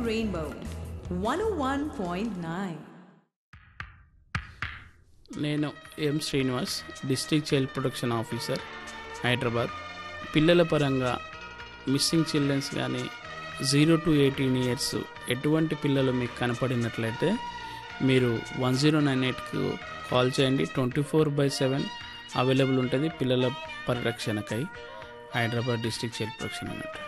Rainbow 101.9. నేను M Srinivas district child protection officer Hyderabad పిల్లల పరంగా మిస్సింగ్ చిల్డ్రన్స్ కానీ జీరో టు ఎయిటీన్ ఇయర్స్ ఎటువంటి పిల్లలు మీకు కనపడినట్లయితే మీరు వన్ జీరో నైన్ ఎయిట్కు కాల్ చేయండి twenty four by seven available ఉంటుంది పిల్లల పరిరక్షణకై హైదరాబాద్ డిస్ట్రిక్ట్ చైల్డ్ ప్రొటెక్షన్ అన్నట్టు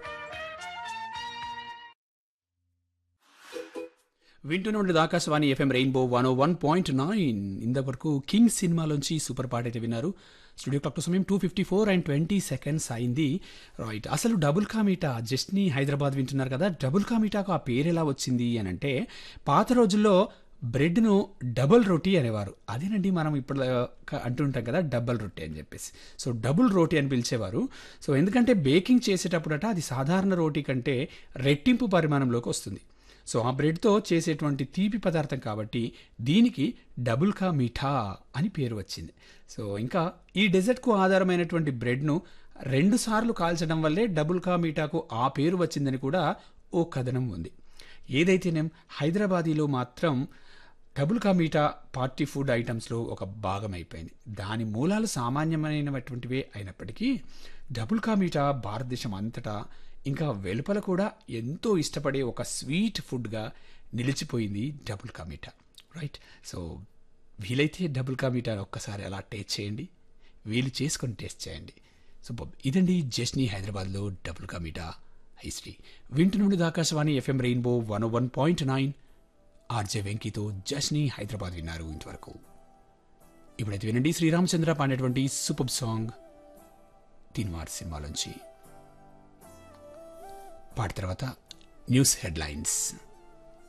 వింటూనే ఉండేది Akashvani FM rainbow one one point nine ఇంతవరకు కింగ్ సినిమాలోంచి సూపర్ పాట అయితే విన్నారు స్టూడియో క్లాక్ సమయం two fifty four and twenty seconds అయింది రైట్ అసలు డబుల్ కామీటా జస్ట్ని హైదరాబాద్ వింటున్నారు కదా డబుల్ కామీటాకు ఆ పేరు ఎలా వచ్చింది అని అంటే పాత రోజుల్లో బ్రెడ్ను డబుల్ రొటీ అనేవారు అదేనండి మనం ఇప్పుడు ఆ, అంటుంటాం కదా డబుల్ రొట్టి అని చెప్పేసి సో డబుల్ రోటీ అని పిలిచేవారు సో ఎందుకంటే బేకింగ్ చేసేటప్పుడట అది సాధారణ రోటీ కంటే రెట్టింపు పరిమాణంలోకి వస్తుంది సో ఆ బ్రెడ్తో చేసేటువంటి తీపి పదార్థం కాబట్టి దీనికి డబుల్ కా మీఠా అని పేరు వచ్చింది సో ఇంకా ఈ డెజర్ట్కు ఆధారమైనటువంటి బ్రెడ్ను రెండు సార్లు కాల్చడం వల్లే డబుల్ కా మీఠాకు ఆ పేరు వచ్చిందని కూడా ఓ కథనం ఉంది ఏదైతేనేం హైదరాబాదీలో మాత్రం డబుల్ కా మీఠా పార్టీ ఫుడ్ ఐటమ్స్లో ఒక భాగం అయిపోయింది దాని మూలాలు సామాన్యమైనటువంటివే అయినప్పటికీ డబుల్ కా మీఠా భారతదేశం అంతటా ఇంకా వెలుపల కూడా ఎంతో ఇష్టపడే ఒక స్వీట్ ఫుడ్గా నిలిచిపోయింది double ka meetha right so వీలైతే డబుల్ కా మీఠా ఒక్కసారి అలా టేస్ట్ చేయండి వీలు చేసుకొని టేస్ట్ చేయండి సో బ- ఇదండి జస్నీ హైదరాబాద్లో డబుల్ కా మీఠా హిస్టరీ వింటునుండి Akashvani FM rainbow one one point nine RJ వెంకీతో జస్నీ హైదరాబాద్ విన్నారు ఇంతవరకు ఇప్పుడైతే వినండి శ్రీరామచంద్ర పాడినటువంటి సూపర్ సాంగ్ తీన్మార్ సినిమాలోంచి పాట తర్వాత న్యూస్ హెడ్లైన్స్